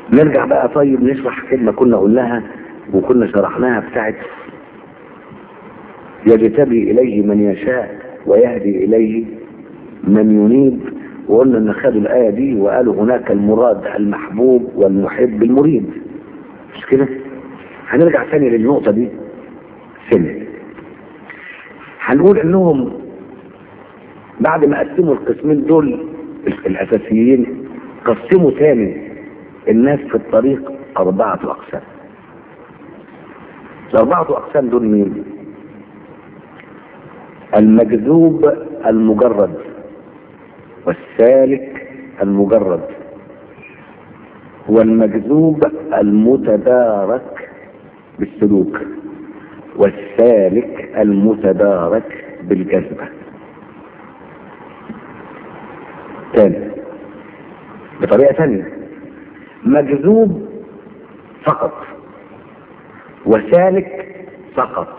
نرجع بقى طيب نشرح كلمة كنا قلناها وكنا شرحناها بتاعت يجتبي إليه من يشاء ويهدي إليه من ينيب وقلنا ان خدوا الآية دي وقالوا هناك المراد المحبوب والمحب المريد مش كده هنرجع تاني للنقطة دي سنة هنقول انهم بعد ما قسموا القسمين دول الاساسيين قسموا تاني الناس في الطريق اربعة اقسام الاربعة اقسام دول مين المجذوب المجرد والسالك المجرد والمجذوب المتدارك بالسلوك والسالك المتدارك بالجذبة تاني بطريقة ثانية مجذوب فقط وسالك فقط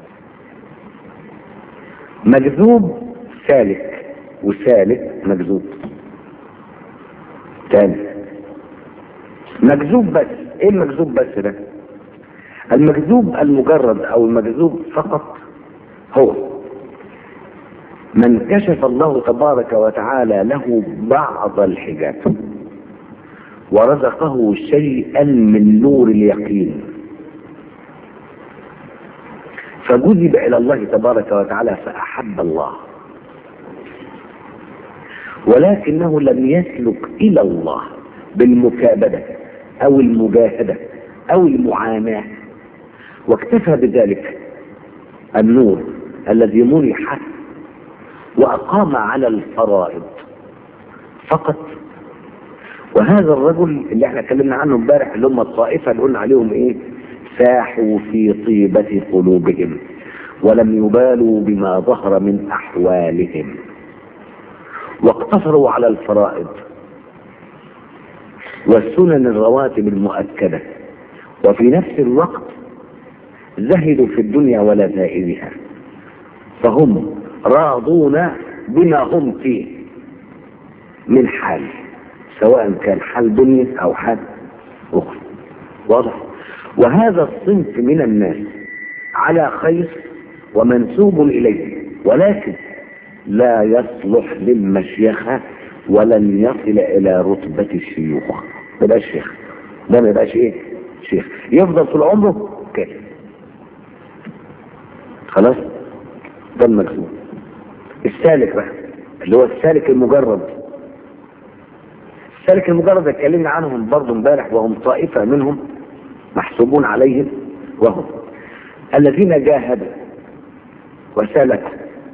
مجذوب سالك وسالك مجذوب تاني مجذوب بس ايه المجذوب بس ده المجذوب المجرد او المجذوب فقط هو من كشف الله تبارك وتعالى له بعض الحجاب ورزقه شيئا من نور اليقين فجذب الى الله تبارك وتعالى فاحب الله ولكنه لم يسلك الى الله بالمكابده او المجاهده او المعاناه واكتفى بذلك النور الذي منح واقام على الفرائض فقط وهذا الرجل اللي احنا اتكلمنا عنه امبارح اللي هم الطائفه اللي قلنا عليهم ايه ساحوا في طيبه قلوبهم ولم يبالوا بما ظهر من احوالهم واقتصروا على الفرائض والسنن الرواتب المؤكده وفي نفس الوقت زهدوا في الدنيا ولذائذها فهم راضون بما هم فيه من حال سواء كان حال دنيا او حال اخرى واضح وهذا الصنف من الناس على خير ومنسوب اليه ولكن لا يصلح للمشيخة ولن يصل الى رتبة الشيوخ ما يبقاش شيخ ده ما يبقاش ايه شيخ يفضل طول عمره كده خلاص ده المكتوب السالك بقى اللي هو السالك المجرد السالك المجرد اتكلمنا عنهم برضه امبارح وهم طائفة منهم محسوبون عليهم وهم الذين جاهدوا وسالكوا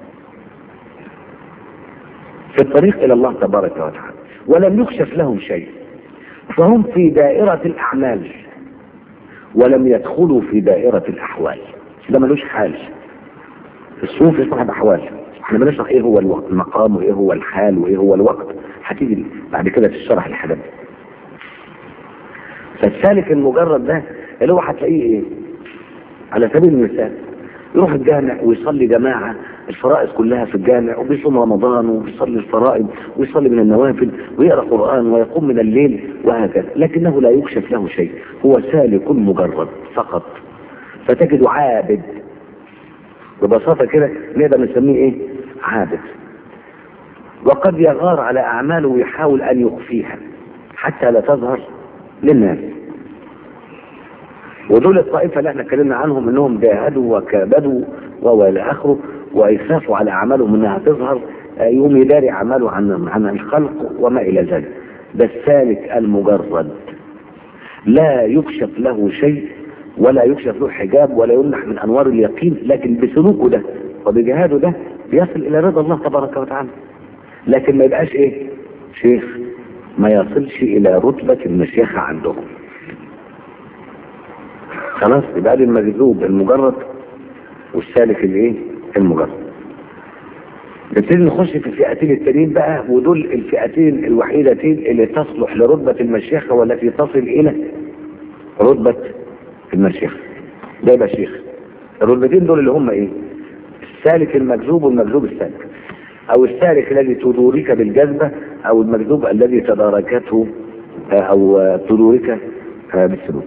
في الطريق الى الله تبارك وتعالى ولم يكشف لهم شيء فهم في دائرة الاعمال ولم يدخلوا في دائرة الاحوال ده ملوش حال الصوفي صاحب احوال احنا بنشرح ايه هو المقام وايه هو الحال وايه هو الوقت هتيجي بعد كده تشرح الحاجات دي فالسالك المجرد ده اللي هو هتلاقيه ايه على سبيل المثال يروح الجامع ويصلي جماعة الفرائض كلها في الجامع وبيصوم رمضان وبيصلي الفرائض ويصلي من النوافل ويقرأ قرآن ويقوم من الليل وهكذا لكنه لا يكشف له شيء هو سالك مجرد فقط فتجد عابد ببساطة كده نقدر نسميه ايه عابد وقد يغار على اعماله ويحاول ان يخفيها حتى لا تظهر للناس ودول الطائفة اللي احنا اتكلمنا عنهم انهم جاهدوا وكابدوا والى اخره ويخافوا على اعمالهم انها تظهر يوم يداري اعماله عن عن الخلق وما الى ذلك ده السالك المجرد لا يكشف له شيء ولا يكشف له حجاب ولا يمنح من انوار اليقين لكن بسلوكه ده وبجهاده ده بيصل الى رضا الله تبارك وتعالى لكن ما يبقاش ايه شيخ ما يصلش الى رتبة المشيخة عندهم خلاص يبقى دي المجذوب المجرد والسالك الايه المجرد نبتدي نخش في الفئتين التانيين بقى ودول الفئتين الوحيدتين اللي تصلح لرتبة المشيخة والتي تصل الى رتبة المشيخة ده يبقى شيخ الرتبتين دول اللي هم ايه السالك المجذوب والمجذوب السالك او السالك الذي تدورك بالجذبة او المجذوب الذي تداركته او تدورك بالسلوك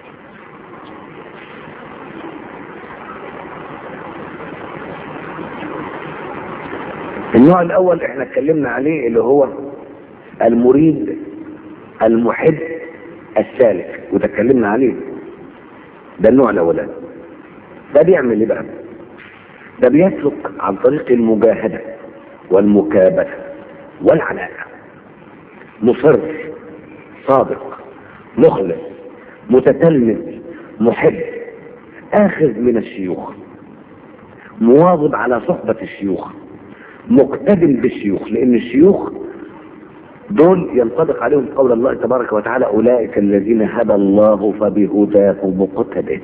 النوع الاول احنا اتكلمنا عليه اللي هو المريد المحب السالك وده اتكلمنا عليه ده النوع الاولاني ده بيعمل ايه بقى ده بيسلك عن طريق المجاهدة والمكابدة والعناء مصر صادق مخلص متتلمذ محب اخذ من الشيوخ مواظب على صحبة الشيوخ مقتدم بالشيوخ لان الشيوخ دول ينطبق عليهم قول الله تبارك وتعالى اولئك الذين هدى الله فبهداه مقتدئ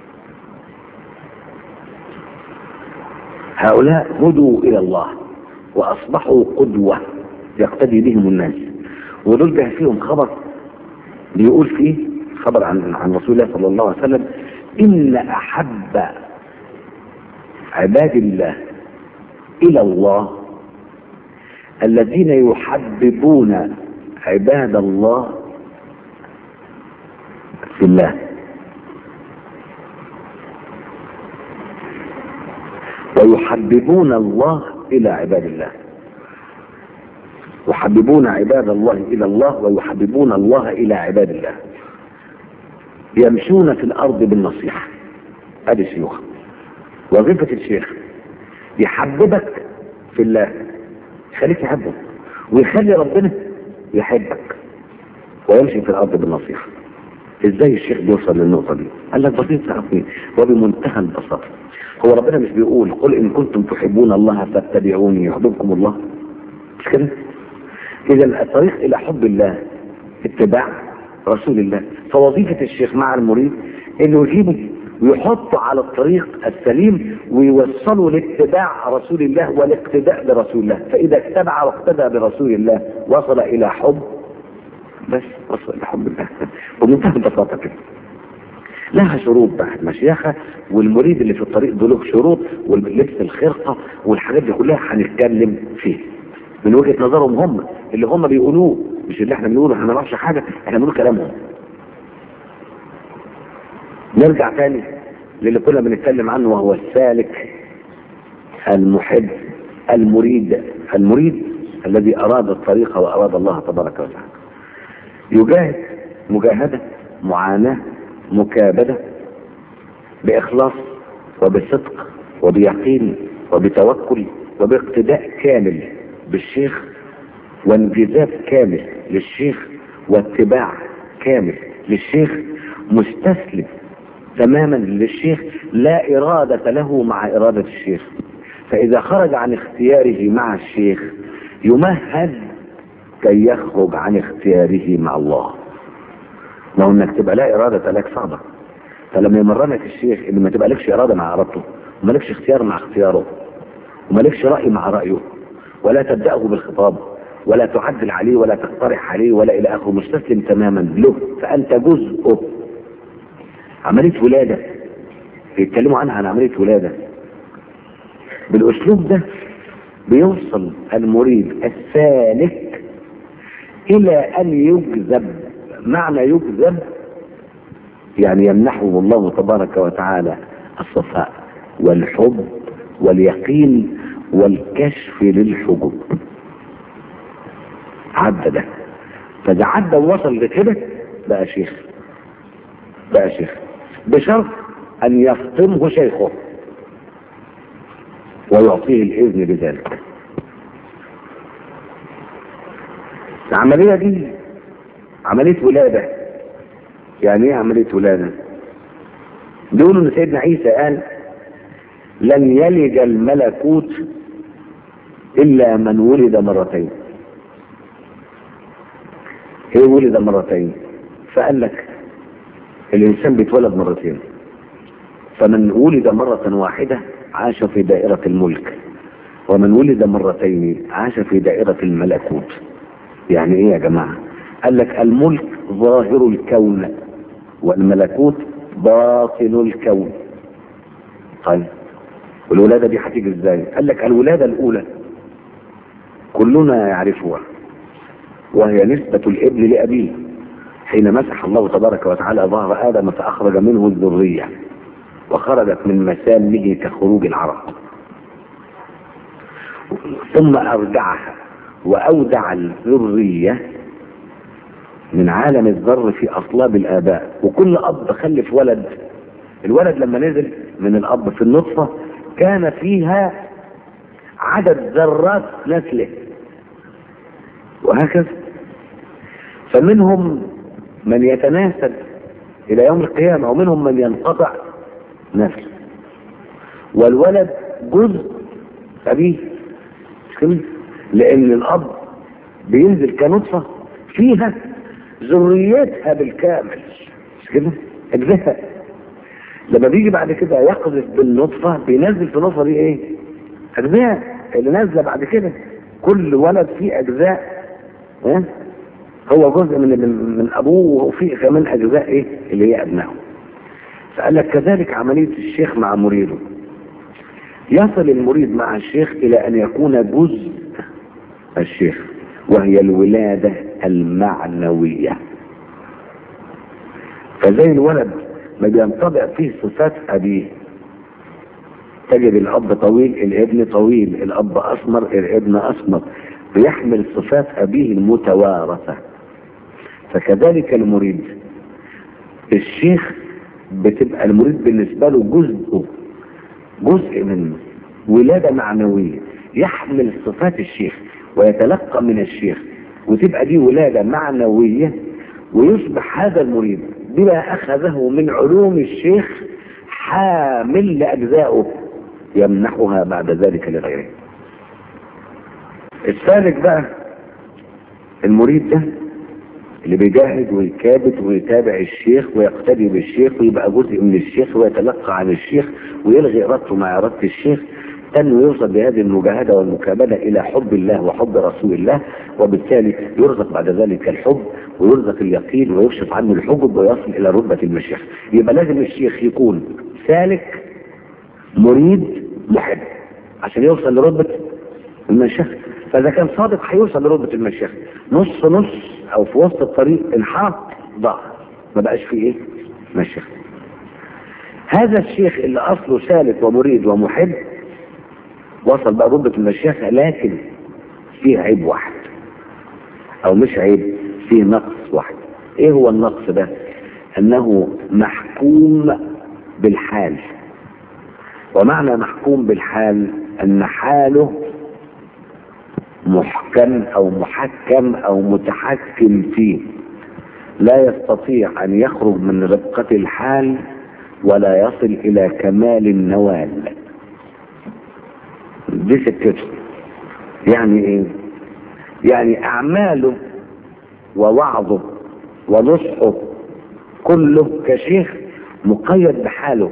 هؤلاء هدوا الى الله واصبحوا قدوة يقتدي بهم الناس ودول جه فيهم خبر بيقول فيه خبر عن عن رسول الله صلى الله عليه وسلم ان احب عباد الله الى الله الذين يحببون عباد الله في الله ويحببون الله الى عباد الله يحببون عباد الله الى الله ويحببون الله الى عباد الله يمشون في الارض بالنصيحه ادي شيوخ وظيفه الشيخ يحببك في الله يخليك تحبه ويخلي ربنا يحبك ويمشي في الارض بالنصيحه ازاي الشيخ بيوصل للنقطه دي قال لك بسيط تعرفين وبمنتهى البساطه هو ربنا مش بيقول قل ان كنتم تحبون الله فاتبعوني يحببكم الله مش كده اذا الطريق الى حب الله اتباع رسول الله فوظيفه الشيخ مع المريد انه يجيبه ويحطه على الطريق السليم ويوصله لاتباع رسول الله والاقتداء برسول الله فاذا اتبع واقتدى برسول الله وصل الى حب بس وصل الى حب الله بمنتهى البساطه كده لها شروط بقى المشيخة والمريد اللي في الطريق دول له شروط ولبس الخرقة والحاجات دي كلها هنتكلم فيها من وجهة نظرهم هم اللي هم بيقولوه مش اللي احنا بنقوله احنا ما نعرفش حاجة احنا بنقول كلامهم نرجع تاني للي كنا بنتكلم عنه وهو السالك المحب المريد المريد الذي اراد الطريق واراد الله تبارك وتعالى يجاهد مجاهدة معاناة مكابدة بإخلاص وبصدق وبيقين وبتوكل وباقتداء كامل بالشيخ وانجذاب كامل للشيخ واتباع كامل للشيخ مستسلم تماما للشيخ لا إرادة له مع إرادة الشيخ فإذا خرج عن اختياره مع الشيخ يمهد كي يخرج عن اختياره مع الله لو انك تبقى لا إرادة لك صعبة فلما يمرنك الشيخ ان ما تبقى لكش إرادة مع إرادته وما لكش اختيار مع اختياره وما لكش رأي مع رأيه ولا تبدأه بالخطاب ولا تعدل عليه ولا تقترح عليه ولا إلى آخره مستسلم تماما له فأنت جزء عملية ولادة بيتكلموا عنها عن عملية ولادة بالأسلوب ده بيوصل المريد السالك إلى أن يجذب معنى يجذب يعني يمنحه الله تبارك وتعالى الصفاء والحب واليقين والكشف للحجب عدى ده فده عدى ووصل لكده بقى شيخ بقى شيخ بشرط ان يفطمه شيخه ويعطيه الاذن بذلك العملية دي عملية ولادة يعني ايه عملية ولادة بيقولوا ان سيدنا عيسى قال لن يلج الملكوت الا من ولد مرتين ايه ولد مرتين فقال لك الانسان بيتولد مرتين فمن ولد مرة واحدة عاش في دائرة الملك ومن ولد مرتين عاش في دائرة الملكوت يعني ايه يا جماعة قال لك الملك ظاهر الكون والملكوت باطن الكون طيب والولادة دي هتيجي ازاي قال لك الولادة الاولى كلنا يعرفها وهي نسبة الابن لأبيه حين مسح الله تبارك وتعالى ظهر ادم فاخرج منه الذريه وخرجت من مسامه كخروج العرق ثم ارجعها واودع الذريه من عالم الذر في اصلاب الاباء وكل اب خلف ولد الولد لما نزل من الاب في النطفه كان فيها عدد ذرات نسله وهكذا فمنهم من يتناسل الى يوم القيامه ومنهم من ينقطع نسله والولد جزء ابيه مش كده لان الاب بينزل كنطفه فيها ذريتها بالكامل مش كده اجزاء لما بيجي بعد كده يقذف بالنطفه بينزل في النطفه دي ايه اجزاء اللي نازله بعد كده كل ولد فيه اجزاء ها هو جزء من من ابوه وفيه كمان اجزاء ايه اللي هي ابنائه فقال لك كذلك عمليه الشيخ مع مريده يصل المريد مع الشيخ الى ان يكون جزء الشيخ وهي الولاده المعنويه فزي الولد ما بينطبع فيه صفات ابيه تجد الاب طويل الابن طويل الاب اسمر الابن اسمر بيحمل صفات ابيه المتوارثه فكذلك المريد الشيخ بتبقى المريد بالنسبه له جزء جزء منه ولاده معنويه يحمل صفات الشيخ ويتلقى من الشيخ وتبقى دي ولاده معنويه ويصبح هذا المريد بما اخذه من علوم الشيخ حامل لاجزائه يمنحها بعد ذلك لغيره السالك بقى المريد ده اللي بيجاهد ويكابد ويتابع الشيخ ويقتدي بالشيخ ويبقى جزء من الشيخ ويتلقى عن الشيخ ويلغي ارادته مع اراده الشيخ انه يوصل بهذه المجاهده والمكابده الى حب الله وحب رسول الله وبالتالي يرزق بعد ذلك الحب ويرزق اليقين ويكشف عنه الحجب ويصل الى رتبه المشيخ يبقى لازم الشيخ يكون سالك مريد محب عشان يوصل لرتبه المشيخ فاذا كان صادق هيوصل لرتبه المشيخ نص نص او في وسط الطريق انحاط ضاع ما بقاش فيه ايه مشيخ هذا الشيخ اللي اصله سالك ومريد ومحب وصل بقى رتبه المشيخه لكن فيه عيب واحد او مش عيب فيه نقص واحد ايه هو النقص ده انه محكوم بالحال ومعنى محكوم بالحال ان حاله محكم او محكم او متحكم فيه لا يستطيع ان يخرج من رقة الحال ولا يصل الى كمال النوال دي سكته يعني ايه يعني اعماله ووعظه ونصحه كله كشيخ مقيد بحاله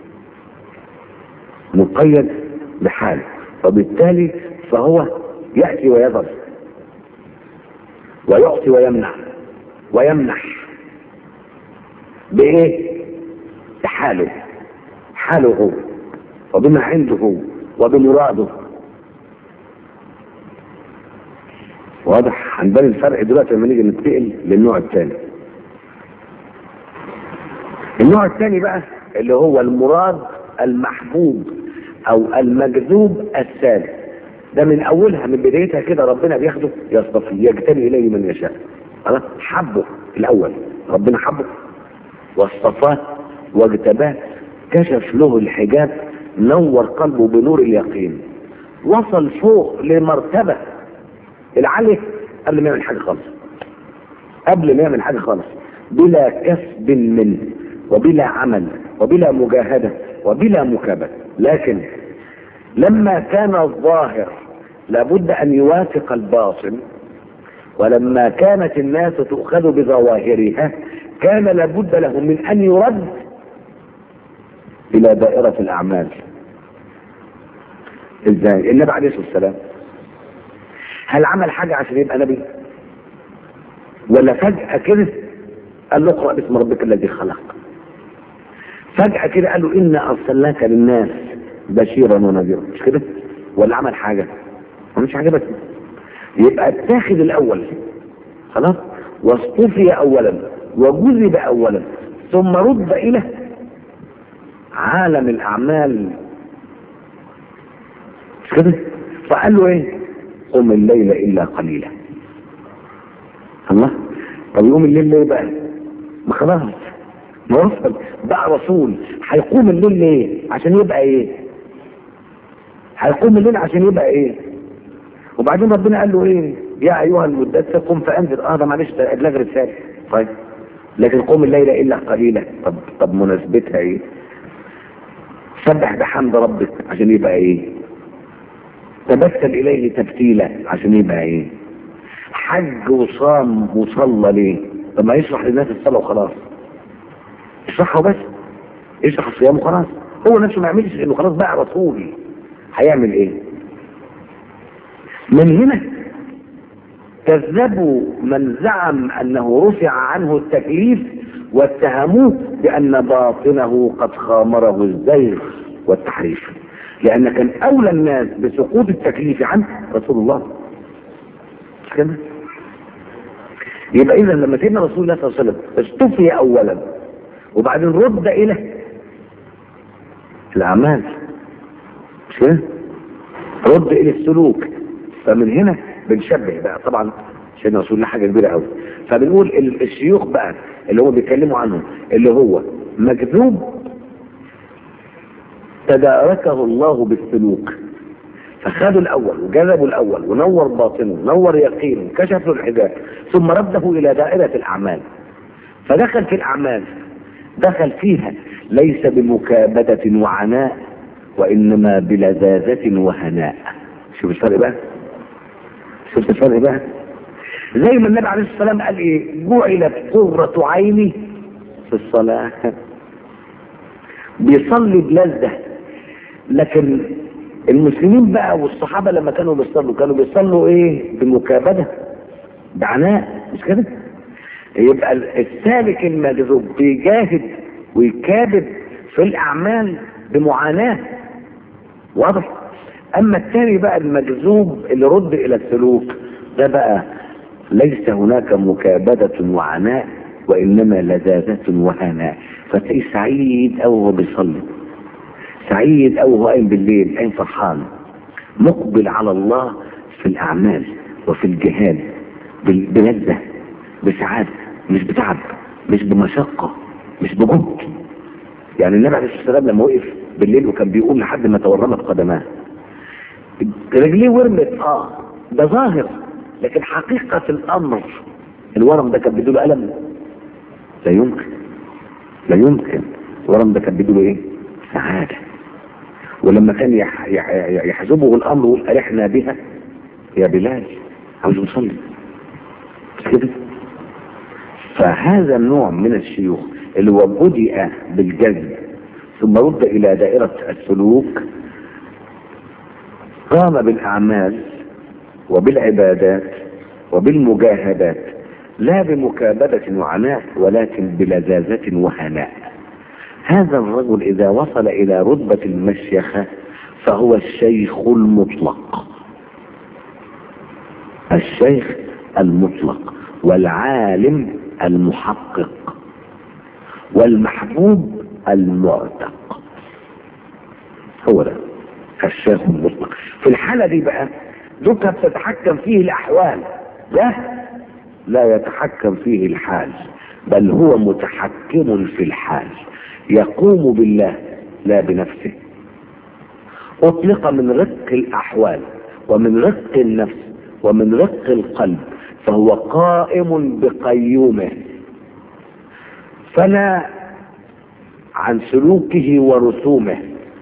مقيد بحاله وبالتالي فهو يأتي ويذر ويعطي ويمنع ويمنح بإيه؟ بحاله حاله هو وبما عنده هو وبمراده واضح هنبان الفرق دلوقتي لما نيجي ننتقل للنوع الثاني النوع الثاني بقى اللي هو المراد المحبوب او المجذوب السالك ده من اولها من بدايتها كده ربنا بياخده يصطفي يجتني اليه من يشاء خلاص حبه الاول ربنا حبه واصطفاه واجتباه كشف له الحجاب نور قلبه بنور اليقين وصل فوق لمرتبة العالية قبل ما يعمل حاجة خالص قبل ما يعمل حاجة خالص بلا كسب منه وبلا عمل وبلا مجاهدة وبلا مكابدة لكن لما كان الظاهر لابد ان يوافق الباطن ولما كانت الناس تؤخذ بظواهرها كان لابد له من ان يرد الى دائرة الاعمال ازاي النبي عليه الصلاة والسلام هل عمل حاجة عشان يبقى نبي ولا فجأة كده قال له اقرأ باسم ربك الذي خلق فجأة كده قال له إنا أرسلناك للناس بشيرا ونذيرا مش كده ولا عمل حاجة مش حاجة بس يبقى اتاخد الأول خلاص واصطفي أولا وجذب اولا ثم رد الى عالم الاعمال مش كده فقال له ايه قم الليل الا قليلا الله طب يقوم الليل ليه بقى ما خلاص ما وصل بقى رسول هيقوم الليل ليه عشان يبقى ايه هيقوم الليل عشان يبقى ايه وبعدين ربنا قال له ايه يا ايها المدثر قم فانذر اه ده معلش ده ابلاغ رساله طيب لكن قم الليل الا قليلا طب طب مناسبتها ايه سبح بحمد ربك عشان يبقى ايه تبتل اليه تبتيلا عشان يبقى ايه حج وصام وصلى ليه طب ما يشرح للناس الصلاه وخلاص يشرحها بس يشرح الصيام وخلاص هو نفسه ما يعملش انه خلاص بقى رسول هيعمل ايه من هنا كذبوا من زعم انه رفع عنه التكليف واتهموه بان باطنه قد خامره الزيغ والتحريف لان كان اولى الناس بسقوط التكليف عنه رسول الله مش كده يبقى اذا لما سيدنا رسول الله صلى الله عليه وسلم استفي اولا وبعدين رد الى الاعمال مش كده رد الى السلوك فمن هنا بنشبه بقى طبعا سيدنا رسول الله حاجه كبيره قوي فبنقول ال- الشيوخ بقى اللي هم بيتكلموا عنهم اللي هو مكذوب تداركه الله بالسلوك فخدوا الاول وجذبوا الاول ونور باطنه نور يقينه كشف له الحجاب ثم رده الى دائره الاعمال فدخل في الاعمال دخل فيها ليس بمكابده وعناء وانما بلذاذه وهناء شوف الفرق بقى شفت الفرق بقى زي ما النبي عليه الصلاه والسلام قال ايه جعلت قرة عيني في الصلاة بيصلي بلذة لكن المسلمين بقى والصحابة لما كانوا بيصلوا كانوا بيصلوا ايه بمكابدة بعناء مش كده يبقى السالك المجذوب بيجاهد ويكابد في الاعمال بمعاناة واضح اما الثاني بقى المجذوب اللي رد الى السلوك ده بقى ليس هناك مكابدة وعناء وانما لذاذة وهناء فتلاقيه سعيد او هو بيصلي سعيد او هو قايم بالليل قايم فرحان مقبل على الله في الاعمال وفي الجهاد بال- بلذة بسعادة مش بتعب مش بمشقة مش بجهد يعني النبي عليه الصلاة والسلام لما وقف بالليل وكان بيقوم لحد ما تورمت قدماه رجليه ورمت اه ده ظاهر لكن حقيقة الامر الورم ده كان بيدوله الم لا يمكن لا يمكن الورم ده كان بيدوله ايه سعادة ولما كان يح يح يحزبه الامر ويقول ارحنا بها يا بلال عاوز نصلي مش كده فهذا النوع من الشيوخ اللي هو بدأ بالجذب ثم رد الى دائرة السلوك قام بالاعمال وبالعبادات وبالمجاهدات لا بمكابدة وعناء ولكن بلذاذة وهناء هذا الرجل إذا وصل إلى رتبة المشيخة فهو الشيخ المطلق الشيخ المطلق والعالم المحقق والمحبوب المعتق هو ده الشيخ المطلق في الحالة دي بقى دوكا بتتحكم فيه الأحوال لا لا يتحكم فيه الحال بل هو متحكم في الحال يقوم بالله لا بنفسه أطلق من رق الأحوال ومن رق النفس ومن رق القلب فهو قائم بقيومه فلا عن سلوكه ورسومه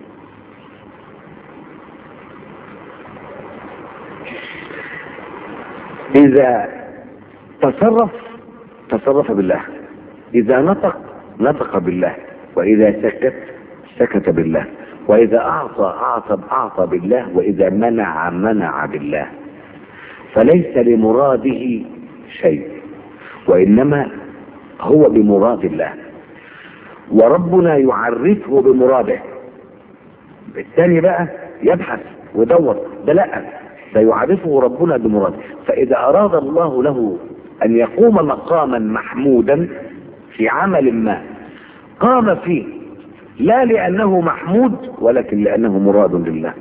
إذا تصرف تصرف بالله إذا نطق نطق بالله وإذا سكت سكت بالله وإذا أعطى أعطى أعطى بالله وإذا منع منع بالله فليس لمراده شيء وإنما هو بمراد الله وربنا يعرفه بمراده الثاني بقى يبحث ويدور ده لا ده يعرفه ربنا بمراده فإذا أراد الله له أن يقوم مقاما محمودا في عمل ما قام فيه لا لأنه محمود ولكن لأنه مراد لله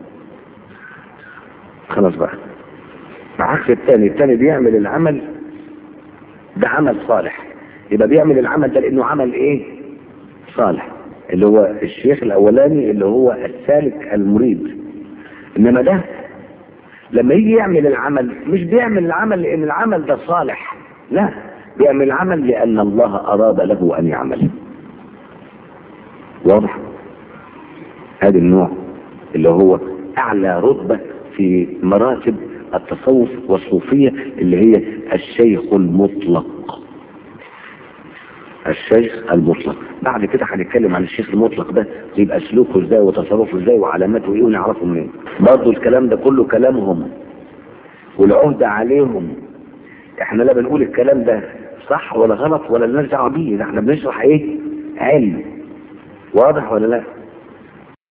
خلاص بقى عكس الثاني الثاني بيعمل العمل ده عمل صالح يبقى بيعمل العمل ده لأنه عمل ايه صالح اللي هو الشيخ الأولاني اللي هو السالك المريد إنما ده لما يجي يعمل العمل مش بيعمل العمل لأن العمل ده صالح لا بيعمل العمل لأن الله أراد له أن يعمل واضح هذا النوع اللي هو أعلى رتبة في مراتب التصوف والصوفية اللي هي الشيخ المطلق الشيخ المطلق بعد كده هنتكلم عن الشيخ المطلق ده يبقى سلوكه ازاي وتصرفه ازاي وعلاماته ايه ونعرفه منين برضه الكلام ده كله كلامهم والعهدة عليهم احنا لا بنقول الكلام ده صح ولا غلط ولا لناش دعوه بيه ده احنا بنشرح ايه علم واضح ولا لا